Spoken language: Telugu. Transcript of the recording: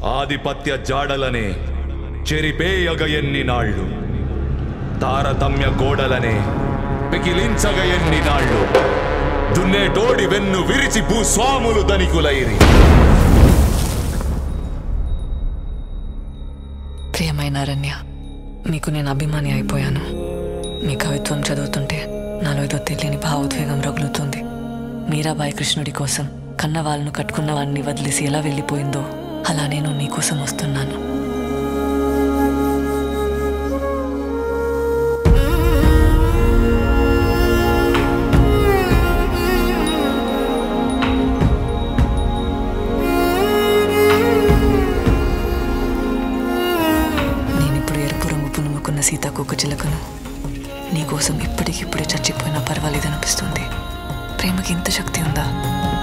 ఆధిపత్య జాడలనే చెరిపేయగ ఎన్ని నాళ్ళు తారతమ్య గోడలనే పికిలించగ ఎన్ని నాళ్ళు దున్నేటోడి వెన్ను విరిచి భూస్వాములు ధనికులైరి ప్రియమైన అరణ్య మీకు నేను అభిమాని అయిపోయాను మీ కవిత్వం చదువుతుంటే నాలో ఏదో తెలియని భావోద్వేగం రగులుతుంది మీరాబాయి కృష్ణుడి కోసం కన్న వాళ్ళను కట్టుకున్న వాడిని వదిలేసి ఎలా వెళ్ళిపోయిందో అలా నేను నీకోసం వస్తున్నాను నేనిప్పుడు ఎరుపు రంగు పునుముకున్న సీతాకోక చిలకను నీకోసం ఇప్పటికిప్పుడే చచ్చిపోయినా పర్వాలేదనిపిస్తుంది ప్రేమకి ఇంత శక్తి ఉందా